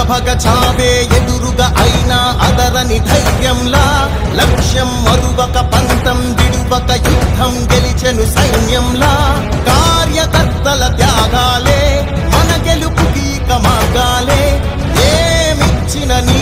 భగ చావే ఎదురుగా అయినా అదరని ధైర్యంలా లక్ష్యం మరువక పంతం విడువక యుద్ధం గెలిచెను సైన్యంలా కార్యకర్తల త్యాగాలే మన గెలుపుకి ఇక మార్గాలే ఏమిచ్చిన నీ